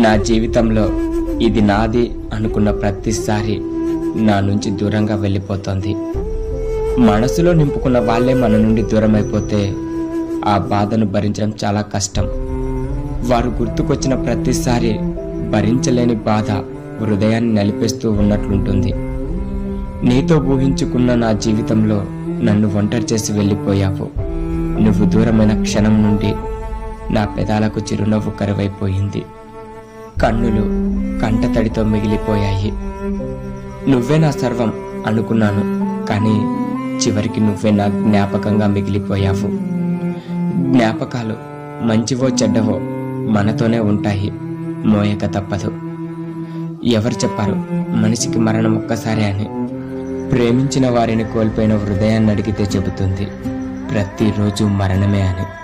నా జీవితంలో ఇది నాది అనుకున్న ప్రతిసారి నా నుంచి దూరంగా వెళ్ళిపోతోంది మనసులో నింపుకున్న వాళ్ళే మన నుండి దూరం అయిపోతే ఆ బాధను భరించడం చాలా కష్టం వారు గుర్తుకొచ్చిన ప్రతిసారి భరించలేని బాధ హృదయాన్ని నలిపేస్తూ ఉన్నట్లుంటుంది నీతో ఊహించుకున్న నా జీవితంలో నన్ను ఒంటరి చేసి వెళ్ళిపోయావు నువ్వు దూరమైన క్షణం నుండి నా పెదాలకు చిరునవ్వు కరువైపోయింది కన్నులు కంటతడితో మిగిలిపోయాయి నువ్వే నా సర్వం అనుకున్నాను కానీ చివరికి నువ్వే నా జ్ఞాపకంగా మిగిలిపోయావు జ్ఞాపకాలు మంచివో చెడ్డవో మనతోనే ఉంటాయి మోయక తప్పదు ఎవరు చెప్పారు మనిషికి మరణం ఒక్కసారే అని ప్రేమించిన వారిని కోల్పోయిన హృదయాన్ని అడిగితే చెబుతుంది ప్రతిరోజు మరణమే అని